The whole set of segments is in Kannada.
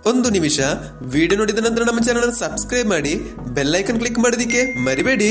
ಒಂದು ನಿಮಿಷ ವಿಡಿಯೋ ನೋಡಿದ ನಂತರ ನಮ್ಮ ಚಾನಲ್ ಸಬ್ಸ್ಕ್ರೈಬ್ ಮಾಡಿ ಬೆಲ್ ಐಕನ್ ಕ್ಲಿಕ್ ಮಾಡೋದಿಕ್ಕೆ ಮರಿಬೇಡಿ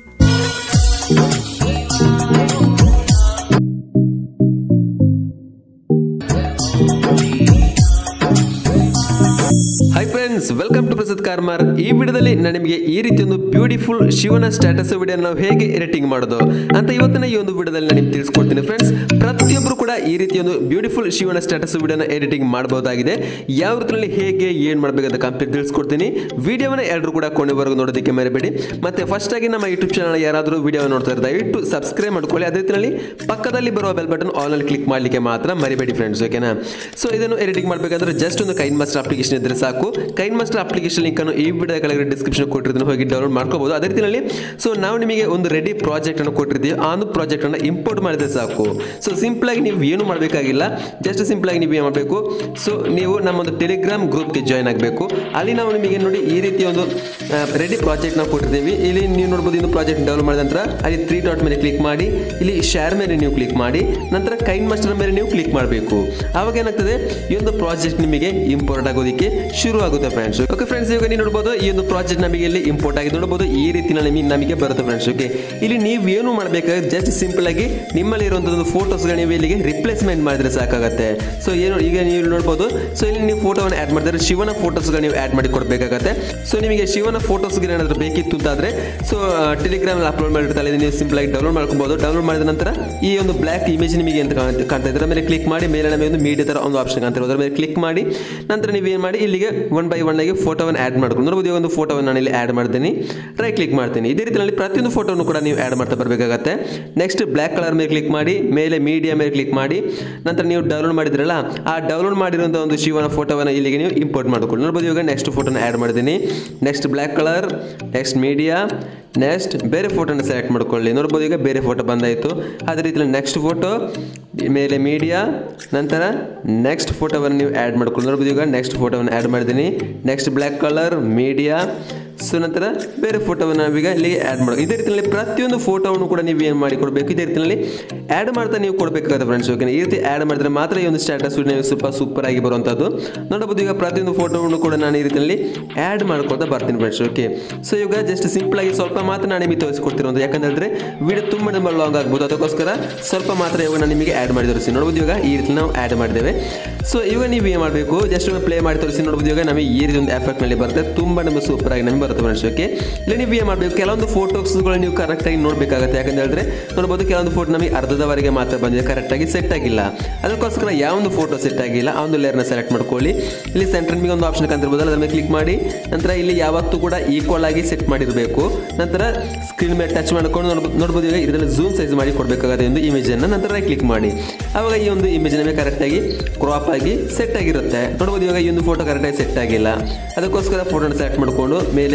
hi friends welcome to Prasad Karmar ಈ ವಿಡಿಯೋದಲ್ಲಿ ನಾನು ನಿಮಗೆ ಈ ರೀತಿ ಒಂದು ಬ್ಯೂಟಿಫುಲ್ ಶಿವನ ಸ್ಟೇಟಸ್ ವಿಡಿಯೋ ನಾವು ಹೇಗೆ ಎಡಿಟಿಂಗ್ ಮಾಡೋದು ಅಂತ ಇವತ್ತಿನ ಈ ಒಂದು ವಿಡಿಯೋದಲ್ಲಿ ನಾನು ನಿಮ್ಗೆ ತಿಳಿಸ್ಕೊಡ್ತೀನಿ ಫ್ರೆಂಡ್ಸ್ ಪ್ರತಿಯೊಬ್ಬರು ಕೂಡ ಈ ರೀತಿ ಒಂದು ಬ್ಯೂಟಿಫುಲ್ ಶಿವನ ಸ್ಟೇಟಸ್ ವಿಡಿಯೋನ ಎಡಿಟಿಂಗ್ ಮಾಡಬಹುದಾಗಿದೆ ಯಾವ ರೀತಿಯಲ್ಲಿ ಹೇಗೆ ಏನು ಮಾಡಬೇಕಂತ ಕಂಪ್ಲೀಟ್ ತಿಳಿಸ್ಕೊಡ್ತೀನಿ ವಿಡಿಯೋನ ಎಲ್ಲರೂ ಕೂಡ ಕೊನೆವರೆಗೂ ನೋಡೋದಕ್ಕೆ ಮರಿಬೇಡಿ ಮತ್ತೆ ಫಸ್ಟ್ ಆಗಿ ನಮ್ಮ ಯೂಟ್ಯೂಬ್ ಚಾನಲ್ ಯಾರಾದರೂ ವಿಡಿಯೋ ನೋಡ್ತಾ ಇದ್ದಾರೆ ದಯವಿಟ್ಟು ಸಬ್ಸ್ಕ್ರೈಬ್ ಮಾಡ್ಕೊಳ್ಳಿ ಅದೇ ರೀತಿಯಲ್ಲಿ ಪಕ್ಕದಲ್ಲಿ ಬರುವ ಬೆಲ್ ಬಟನ್ ಆಲ್ ಅಲ್ಲಿ ಕ್ಲಿಕ್ ಮಾಡಲಿಕ್ಕೆ ಮಾತ್ರ ಮರಿಬೇಡಿ ಫ್ರೆಂಡ್ಸ್ ಓಕೆನಾ ಸೊ ಇದನ್ನು ಎಡಿಟಿಂಗ್ ಮಾಡಬೇಕಂದ್ರೆ ಜಸ್ಟ್ ಒಂದು ಕೈನ್ ಮಾಸ್ಟರ್ ಅಪ್ಲಿಕೇಶನ್ ಇದ್ರೆ ಸಾಕು ಕೈನ್ ಮಾಸ್ಟರ್ ಅಪ್ಲಿಕೇಶನ್ ಲಿಂಕ್ ಅನ್ನು ಈ ವಿಡಿಯೋ ಕೆಳಗಡೆ ಡಿಸ್ಕ್ರಿಪ್ಷನ್ ಕೊಟ್ಟಿರ್ತೀನಿ ಹೋಗಿ ಡೌನ್ಲೋಡ್ ಮಾಡ್ಕೋಬಹುದು ಅದೇ ರೀತಿಯಲ್ಲಿ ಸೊ ನಾವು ನಿಮಗೆ ಒಂದು ರೆಡಿ ಪ್ರಾಜೆಕ್ಟ್ ಅನ್ನು ಕೊಟ್ಟಿರ್ತೀವಿ ಆ ಒಂದು ಪ್ರಾಜೆಕ್ಟ್ ಅನ್ನು ಇಂಪೋರ್ಟ್ ಮಾಡಿದ್ರೆ ಸಾಕು ಸೊ ಸಿಂಪಲ್ ಆಗಿ ನೀವು ಏನು ಮಾಡಬೇಕಾಗಿಲ್ಲ ಜಸ್ಟ್ ಸಿಂಪಲ್ ಆಗಿ ನೀವು ಏನು ಮಾಡಬೇಕು ಸೊ ನೀವು ನಮ್ಮ ಒಂದು ಟೆಲಿಗ್ರಾಮ್ ಗ್ರೂಪ್ಗೆ ಜಾಯ್ನ್ ಆಗಬೇಕು ಅಲ್ಲಿ ನಾವು ನಿಮಗೆ ನೋಡಿ ಈ ರೀತಿ ಒಂದು ರೆಡಿ ಪ್ರಾಜೆಕ್ಟ್ ನಾವು ಕೊಟ್ಟಿರ್ತೀವಿ ಇಲ್ಲಿ ನೀವು ನೋಡ್ಬೋದು ಇದು ಪ್ರಾಜೆಕ್ಟ್ ಡೌನ್ಲೋಡ್ ಮಾಡಿದ ನಂತರ ಅಲ್ಲಿ ತ್ರೀ ಡಾಟ್ ಮೇಲೆ ಕ್ಲಿಕ್ ಮಾಡಿ ಇಲ್ಲಿ ಶೇರ್ ಮೇಲೆ ನೀವು ಕ್ಲಿಕ್ ಮಾಡಿ ನಂತರ ಕೈನ್ ಮಾಸ್ಟರ್ ಮೇಲೆ ನೀವು ಕ್ಲಿಕ್ ಮಾಡಬೇಕು ಆವಾಗ ಏನಾಗ್ತದೆ ಈ ಒಂದು ಪ್ರಾಜೆಕ್ಟ್ ನಿಮಗೆ ಇಂಪೋರ್ಟ್ ಆಗೋದಕ್ಕೆ ಶುರು ಆಗುತ್ತೆ ಫ್ರೆಂಡ್ಸ್ ಓಕೆ ಫ್ರೆಂಡ್ಸ್ ಇವಾಗ ನೀವು ನೋಡ್ಬೋದು ಈ ಒಂದು ಪ್ರಾಜೆಕ್ಟ್ ನಮಗೆ ಇಲ್ಲಿ ಇಂಪೋರ್ಟ್ ಆಗಿ ನೋಡ್ಬೋದು ಈ ರೀತಿ ನಮಗೆ ನಮಗೆ ಬರುತ್ತೆ ಫ್ರೆಂಡ್ಸ್ ಓಕೆ ಇಲ್ಲಿ ನೀವು ಏನು ಮಾಡಬೇಕಾದ್ರೆ ಜಸ್ಟ್ ಸಿಂಪಲ್ ಆಗಿ ನಿಮ್ಮಲ್ಲಿ ಇರುವಂತಹ ಫೋಟೋಸ್ಗಳು ನೀವು ಇಲ್ಲಿಗೆ ರಿಪ್ಲೇಸ್ಮೆಂಟ್ ಮಾಡಿದ್ರೆ ಸಾಕಾಗುತ್ತೆ ಸೊ ಏನು ಈಗ ನೀವು ನೋಡ್ಬೋದು ಸೊ ಇಲ್ಲಿ ನೀವು ಫೋಟೋವನ್ನು ಆ್ಯಡ್ ಮಾಡಿದ್ರೆ ಶಿವನ ಫೋಟೋಸ್ಗಳು ನೀವು ಆ್ಯಡ್ ಮಾಡಿ ಕೊಡಬೇಕಾಗತ್ತೆ ಸೊ ನಿಮಗೆ ಶಿವನ ಫೋಟೋಸ್ಗೆ ಏನಾದರೂ ಬೇಕಿತ್ತು ಅಂತಾದ್ರೆ ಸೊ ಟೆಲಿಗ್ರಾಮಲ್ಲಿ ಅಪ್ಲೋಡ್ ಮಾಡಿರ್ತಾರೆ ಇದನ್ನ ನೀವು ಸಿಂಪಲ್ ಆಗಿ ಡೌನ್ಲೋಡ್ ಮಾಡ್ಕೊಬೋದು ಡೌನ್ಲೋಡ್ ಮಾಡಿದ ನಂತರ ಈ ಒಂದು ಬ್ಲ್ಯಾಕ್ ಇಮೇಜ್ ನಿಮಗೆ ಅಂತ ಕಾಣುತ್ತೆ- ಕಾಣ್ತಾ ಇದ್ರೆ ಮೇಲೆ ಕ್ಲಿಕ್ ಮಾಡಿ ಮೇಲೆ ನಮಗೆ ಒಂದು ಮೀಡಿಯಾ ಥರ ಒಂದು ಆಪ್ಷನ್ ಕಾಣ್ತಿರೋದು ಅದರ ಮೇಲೆ ಕ್ಲಿಕ್ ಮಾಡಿ ನಂತರ ನೀವು ಏನು ಮಾಡಿ ಇಲ್ಲಿಗೆ ಒನ್ ಬೈ ಒನ್ ಆಗಿ ಫೋಟೋವನ್ನು ಆ್ಯಡ್ ಮಾಡ್ಕೊಂಡು ನೋಡ್ಬೋದು ಈ ಒಂದು ಫೋಟೋವನ್ನು ನಾನು ಇಲ್ಲಿ ಆ್ಯಡ್ ಮಾಡ್ತೀನಿ ರೈಟ್ ಕ್ಲಿಕ್ ಮಾಡ್ತೀನಿ ಇದೇ ರೀತಿಯಲ್ಲಿ ಪ್ರತಿಯೊಂದು ಫೋಟೋನು ಕೂಡ ನೀವು ಆ್ಯಡ್ ಮಾಡ್ತಾ ಬರಬೇಕಾಗತ್ತೆ ನೆಕ್ಸ್ಟ್ ಬ್ಲ್ಯಾಕ್ ಕಲರ್ ಮೇಲೆ ಕ್ಲಿಕ್ ಮಾಡಿ ಮೇಲೆ ಮೀಡಿಯಾ ಮೇಲೆ ಕ್ಲಿಕ್ ಮಾಡಿ ನಂತರ ನೀವು ಡೌನ್ಲೋಡ್ ಮಾಡಿದ್ರಲ್ಲ ಆ ಡೌನ್ಲೋಡ್ ಮಾಡಿರುವಂಥ ಒಂದು ಶಿವನ ಫೋಟೋವನ್ನು ಇಲ್ಲಿಗೆ ನೀವು ಇಂಪೋರ್ಟ್ ಮಾಡ್ಕೊಂಡು ನೋಡ್ಬೋದು ಇವಾಗ ನೆಕ್ಸ್ಟ್ ಫೋಟೋನ ಆ್ಯಡ್ ಮಾಡಿದ್ದೀನಿ next black colour next media next ಬೇರೆ ಫೋಟೋನ ಸೆಲೆಕ್ಟ್ ಮಾಡ್ಕೊಳ್ಳಿ ನೋಡ್ಬೋದು ಈಗ ಬೇರೆ ಫೋಟೋ ಬಂದಾಯಿತು ಅದೇ ರೀತಿಯಲ್ಲಿ ನೆಕ್ಸ್ಟ್ ಫೋಟೋ ಮೇಲೆ ಮೀಡಿಯಾ ನಂತರ ನೆಕ್ಸ್ಟ್ ಫೋಟೋವನ್ನು ನೀವು ಆ್ಯಡ್ ಮಾಡ್ಕೊಂಡು ನೋಡ್ಬೋದು ಈಗ ನೆಕ್ಸ್ಟ್ ಫೋಟೋವನ್ನು ಆ್ಯಡ್ ಮಾಡಿದ್ದೀನಿ next black colour media so ನಂತರ ಬೇರೆ ಫೋಟೋವನ್ನು ನಾವೀಗ ಇಲ್ಲಿಗೆ ಆ್ಯಡ್ ಮಾಡೋ ಇದೇ ರೀತಿಯಲ್ಲಿ ಪ್ರತಿಯೊಂದು ಫೋಟೋವನ್ನು ಕೂಡ ನೀವು ಏನು ಮಾಡಿ ಕೊಡಬೇಕು ಇದೇ ರೀತಿಯಲ್ಲಿ ಆ್ಯಡ್ ಮಾಡ್ತಾ ನೀವು ಕೊಡಬೇಕಾಗುತ್ತೆ ಫ್ರೆಂಡ್ಸ್ ಓಕೆ ಈ ರೀತಿ ಆ್ಯಡ್ ಮಾಡಿದ್ರೆ ಮಾತ್ರ ಈ ಒಂದು ಸ್ಟೇಟಸ್ ನೀವು ಸ್ವಲ್ಪ ಸೂಪರ್ ಆಗಿ ಬರುವಂಥದ್ದು ನೋಡಬಹುದು ಈಗ ಪ್ರತಿಯೊಂದು ಫೋಟೋವನ್ನು ಕೂಡ ನಾನು ಈ ರೀತಿಯಲ್ಲಿ ಆ್ಯಡ್ ಮಾಡ್ಕೊತಾ ಬರ್ತೀನಿ ಫ್ರೆಂಡ್ಸ್ ಓಕೆ ಸೊ ಈಗ ಜಸ್ಟ್ ಸಿಂಪಲ್ ಆಗಿ ಸ್ವಲ್ಪ ಮಾತ್ರ ನಾನು ನಿಮಗೆ ತೋರಿಸ್ಕೊಡ್ತಿರೋದು ಯಾಕಂದ್ರೆ ವಿಡಿಯೋ ತುಂಬ ತುಂಬ ಲಾಂಗ್ ಆಗ್ಬೋದು ಅದಕ್ಕೋಸ್ಕರ ಸ್ವಲ್ಪ ಮಾತ್ರ ಇವಾಗ ನಾನು ನಿಮಗೆ ಆ್ಯಡ್ ಮಾಡಿ ತೋರಿಸಿ ನೋಡ್ಬೋದು ಇವಾಗ ಈ ರೀತಿ ನಾವು ಆ್ಯಡ್ ಮಾಡಿದ್ದೇವೆ ಸೊ ಇವಾಗ ನೀವು ಏನು ಮಾಡಬೇಕು ಜಸ್ಟ್ ಪ್ಲೇ ಮಾಡಿ ತೋರಿಸಿ ನೋಡ್ಬೋದು ಇವಾಗ ನಮಗೆ ಈ ರೀತಿ ಒಂದು ಎಫೆಕ್ಟ್ನಲ್ಲಿ ಬರುತ್ತೆ ತುಂಬ ನಮಗೆ ಸೂಪರ್ ಆಗಿ ನಮಗೆ ಬರುತ್ತೆ ಫ್ರೆಂಡ್ಸ್ ಓಕೆ ಇಲ್ಲ ನೀವು ಏನು ಮಾಡಬೇಕು ಕೆಲವೊಂದು ಫೋಟೋಸ್ಗಳು ನೀವು ಕರೆಕ್ಟಾಗಿ ನೋಡಬೇಕಾಗುತ್ತೆ ಯಾಕಂತ ಹೇಳಿದ್ರೆ ನೋಡ್ಬೋದು ಕೆಲವೊಂದು ಫೋಟೋ ನಮಗೆ ಅರ್ಧದವರೆಗೆ ಮಾತ್ರ ಬಂದಿದೆ ಕರೆಕ್ಟಾಗಿ ಸೆಟ್ ಆಗಿಲ್ಲ ಅದಕ್ಕೋಸ್ಕರ ಯಾವ ಒಂದು ಫೋಟೋ ಸೆಟ್ ಆಗಿಲ್ಲ ಆ ಒಂದು ಲೇಯರ್ನ ಸೆಲೆಕ್ಟ್ ಮಾಡ್ಕೊಳ್ಳಿ ಇಲ್ಲಿ ಸೆಂಟ್ರ್ ನಿಮಗೆ ಒಂದು ಆಪ್ಷನ್ ಕಂತಿರ್ಬೋದಲ್ಲ ಅದ್ರ ಮೇಲೆ ಕ್ಲಿಕ್ ಮಾಡಿ ನಂತರ ಇಲ್ಲಿ ಯಾವತ್ತೂ ಕೂಡ ಈಕ್ವಲ್ ಆಗಿ ಸೆಟ್ ಮಾಡಿರಬೇಕು ನಂತರ ಸ್ಕ್ರೀನ್ ಮೇಲೆ ಟಚ್ ಮಾಡ್ಕೊಂಡು ನೋಡ್ಬೋದು ನೋಡ್ಬೋದು ಈಗ ಇದರಲ್ಲಿ ಝೂಮ್ ಸೈಜ್ ಮಾಡಿ ಕೊಡಬೇಕಾಗುತ್ತೆ ಒಂದು ಇಮೇಜನ್ನು ನಂತರ ಕ್ಲಿಕ್ ಮಾಡಿ ಆವಾಗ ಈ ಒಂದು ಇಮೇಜ್ ನಮಗೆ ಕರೆಕ್ಟಾಗಿ ಕ್ರಾಪ್ ಆಗಿ ಸೆಟ್ ಆಗಿರುತ್ತೆ ನೋಡ್ಬೋದು ಇವಾಗ ಈ ಒಂದು ಫೋಟೋ ಕರೆಕ್ಟಾಗಿ ಸೆಟ್ ಆಗಿಲ್ಲ ಅದಕ್ಕೋಸ್ಕರ ಫೋಟೋನ ಸೆಲೆಕ್ಟ್ ಮಾಡಿಕೊಂಡು ಮೇಲೆ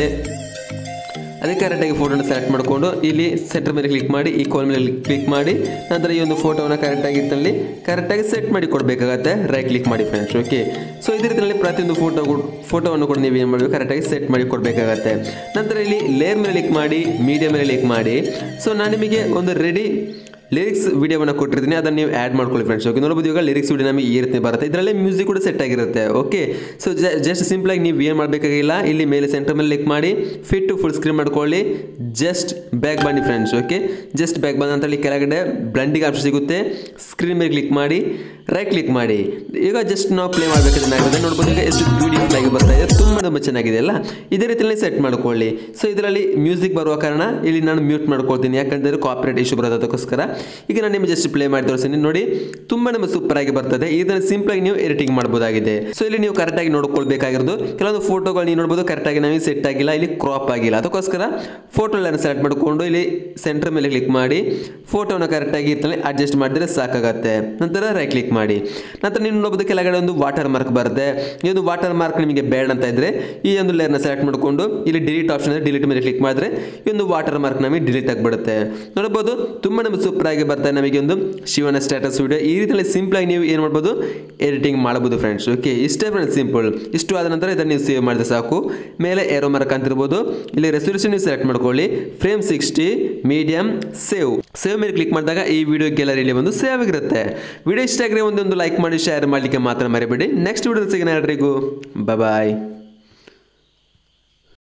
ಅದೇ ಕರೆಕ್ಟಾಗಿ ಫೋಟೋನ ಸೆಲೆಕ್ಟ್ ಮಾಡಿಕೊಂಡು ಇಲ್ಲಿ ಸೆಂಟರ್ ಮೇಲೆ ಕ್ಲಿಕ್ ಮಾಡಿ ಈಕ್ವಲ್ ಮೇಲೆ ಕ್ಲಿಕ್ ಮಾಡಿ ನಂತರ ಈ ಒಂದು ಫೋಟೋನ ಕರೆಕ್ಟಾಗಿ ಇದ್ದಲ್ಲಿ ಕರೆಕ್ಟಾಗಿ ಸೆಟ್ ಮಾಡಿ ಕೊಡಬೇಕಾಗತ್ತೆ ರೈಟ್ ಕ್ಲಿಕ್ ಮಾಡಿ ಫ್ರೆಂಡ್ಸ್ ಓಕೆ ಸೊ ಇದೇ ರೀತಿಯಲ್ಲಿ ಪ್ರತಿಯೊಂದು ಫೋಟೋ ಫೋಟೋವನ್ನು ಕೂಡ ನೀವು ಏನು ಮಾಡಬೇಕು ಕರೆಕ್ಟಾಗಿ ಸೆಟ್ ಮಾಡಿ ಕೊಡಬೇಕಾಗತ್ತೆ ನಂತರ ಇಲ್ಲಿ ಲೇಯರ್ ಮೇಲೆ ಕ್ಲಿಕ್ ಮಾಡಿ ಮೀಡಿಯಾ ಮೇಲೆ ಕ್ಲಿಕ್ ಮಾಡಿ ಸೊ ನಾನು ನಿಮಗೆ ಒಂದು ರೆಡಿ ಲಿರಿಕ್ಸ್ ವಿಡಿಯೋವನ್ನು ಕೊಟ್ಟಿರ್ತೀನಿ ಅದನ್ನು ನೀವು ಆ್ಯಡ್ ಮಾಡ್ಕೊಳ್ಳಿ ಫ್ರೆಂಡ್ಸ್ ಓಕೆ ನೋಡ್ಬೋದು ಇವಾಗ ಲಿರಿಕ್ಸ್ ವಿಡಿಯೋ ನಮಗೆ ಈ ರೀತಿ ಬರುತ್ತೆ ಇದರಲ್ಲಿ ಮ್ಯೂಸಿಕ್ ಕೂಡ ಸೆಟ್ ಆಗಿರುತ್ತೆ ಓಕೆ ಸೊ ಜಸ್ಟ್ ಸಿಂಪಲಾಗಿ ನೀವು ಏನು ಮಾಡಬೇಕಾಗಿಲ್ಲ ಇಲ್ಲಿ ಮೇಲೆ ಸೆಂಟರ್ ಮೇಲೆ ಕ್ಲಿಕ್ ಮಾಡಿ ಫಿಟ್ ಫುಲ್ ಸ್ಕ್ರೀನ್ ಮಾಡ್ಕೊಳ್ಳಿ ಜಸ್ಟ್ ಬ್ಯಾಕ್ ಬನ್ನಿ ಫ್ರೆಂಡ್ಸ್ ಓಕೆ ಜಸ್ಟ್ ಬ್ಯಾಕ್ ಬಂದ ನಂತರ ಇಲ್ಲಿ ಕೆಳಗಡೆ ಬ್ಲಂಡಿಂಗ್ ಆಪ್ಷನ್ ಸಿಗುತ್ತೆ ಸ್ಕ್ರೀನ್ ಮೇಲೆ ಕ್ಲಿಕ್ ಮಾಡಿ ರೈಟ್ ಕ್ಲಿಕ್ ಮಾಡಿ ಈಗ ಜಸ್ಟ್ ನಾವು ಪ್ಲೇ ಮಾಡಬೇಕಾದ್ರೆ ಏನಾಗುತ್ತೆ ನೋಡ್ಬೋದು ಈಗ ಎಷ್ಟು ಬ್ಯೂಟಿಫುಲ್ ಆಗಿ ಬರ್ತಾ ಇದೆ ತುಂಬ ತುಂಬ ಚೆನ್ನಾಗಿದೆ ಅಲ್ಲ ಇದೇ ರೀತಿಯಲ್ಲಿ ಸೆಟ್ ಮಾಡ್ಕೊಳ್ಳಿ ಸೊ ಇದರಲ್ಲಿ ಮ್ಯೂಸಿಕ್ ಬರುವ ಕಾರಣ ಇಲ್ಲಿ ನಾನು ಮ್ಯೂಟ್ ಮಾಡ್ಕೊಳ್ತೀನಿ ಯಾಕಂದರೆ ಕಾಪರೇಟ್ ಇಶ್ಯೂ ಬರೋದು ಅದಕ್ಕೋಸ್ಕರ ಈಗ ನಾನು ನಿಮಗೆ ಜಸ್ಟ್ ಪ್ಲೇ ಮಾಡಿ ತೋರಿಸ್ತೀನಿ ನೋಡಿ ತುಂಬ ನಮ್ಮ ಸೂಪರ್ ಆಗಿ ಬರ್ತದೆ ಇದನ್ನು ಸಿಂಪಲ್ ಆಗಿ ನೀವು ಎಡಿಟಿಂಗ್ ಮಾಡಬಹುದಾಗಿದೆ ಸೊ ಇಲ್ಲಿ ನೀವು ಕರೆಕ್ಟಾಗಿ ನೋಡ್ಕೊಳ್ಬೇಕಾಗಿರೋದು ಕೆಲವೊಂದು ಫೋಟೋಗಳು ನೀವು ನೋಡ್ಬೋದು ಕರೆಕ್ಟಾಗಿ ನಮಗೆ ಸೆಟ್ ಆಗಿಲ್ಲ ಇಲ್ಲಿ ಕ್ರಾಪ್ ಆಗಿಲ್ಲ ಅದಕ್ಕೋಸ್ಕರ ಫೋಟೋ ಸೆಲೆಕ್ಟ್ ಮಾಡಿಕೊಂಡು ಇಲ್ಲಿ ಸೆಂಟರ್ ಮೇಲೆ ಕ್ಲಿಕ್ ಮಾಡಿ ಫೋಟೋನ ಕರೆಕ್ಟಾಗಿ ಇರ್ತಲ್ಲಿ ಅಡ್ಜಸ್ಟ್ ಮಾಡಿದ್ರೆ ಸಾಕಾಗತ್ತೆ ನಂತರ ರೈಟ್ ಕ್ಲಿಕ್ ಮಾಡಿ ನಂತರ ನೀವು ನೋಡ್ಬೋದು ಕೆಳಗಡೆ ಒಂದು ವಾಟರ್ ಮಾರ್ಕ್ ಬರುತ್ತೆ ಈ ಒಂದು ವಾಟರ್ ಮಾರ್ಕ್ ನಿಮಗೆ ಬೇಡ ಅಂತ ಇದ್ರೆ ಈ ಒಂದು ಲೇಯರ್ನ ಸೆಲೆಕ್ಟ್ ಮಾಡಿಕೊಂಡು ಇಲ್ಲಿ ಡಿಲೀಟ್ ಆಪ್ಷನ್ ಇದೆ ಡಿಲೀಟ್ ಮೇಲೆ ಕ್ಲಿಕ್ ಮಾಡಿದ್ರೆ ಈ ಒಂದು ವಾಟರ್ ಮಾರ್ಕ್ ನಮಗೆ ಡಿಲೀಟ್ ಆಗಿಬಿಡುತ್ತೆ ನೋಡಬಹುದು ತುಂಬ ನಮಗೆ ಸೂಪರ್ ಆಗಿ ಬರ್ತಾ ನಮಗೆ ಒಂದು ಶಿವನ ಸ್ಟೇಟಸ್ ವಿಡಿಯೋ ಈ ರೀತಿಯಲ್ಲಿ ಸಿಂಪಲ್ ಆಗಿ ನೀವು ಏನು ಮಾಡ್ಬೋದು ಎಡಿಟಿಂಗ್ ಮಾಡಬಹುದು ಫ್ರೆಂಡ್ಸ್ ಓಕೆ ಇಷ್ಟೇ ಫ್ರೆಂಡ್ಸ್ ಸಿಂಪಲ್ ಇಷ್ಟು ಆದ ನಂತರ ಇದನ್ನು ನೀವು ಸೇವ್ ಮಾಡಿದ್ರೆ ಸಾಕು ಮೇಲೆ ಏರೋ ಮಾರ್ಕ್ ಅಂತಿರ್ಬೋದು ಇಲ್ಲಿ ರೆಸೊಲ್ಯೂಷನ್ ನೀವು ಸೆಲೆಕ್ಟ್ ಮಾಡ್ಕೊಳ್ಳಿ frame sixty medium save save ಮೇಲೆ ಕ್ಲಿಕ್ ಮಾಡಿದಾಗ ಈ ವಿಡಿಯೋ ಗ್ಯಾಲರಿಯಲ್ಲಿ ಒಂದು ಸೇವ್ ಆಗಿರುತ್ತೆ ವಿಡಿಯೋ ಇಷ್ಟ ಆಗಿದ್ರೆ ಒಂದೊಂದು ಲೈಕ್ ಮಾಡಿ ಶೇರ್ ಮಾಡಲಿಕ್ಕೆ ಮಾತ್ರ ಮರಿಬೇಡಿ ನೆಕ್ಸ್ಟ್ ವಿಡಿಯೋ ಸಿಗೋಣ ಎಲ್ರಿಗೂ ಬಾಯ್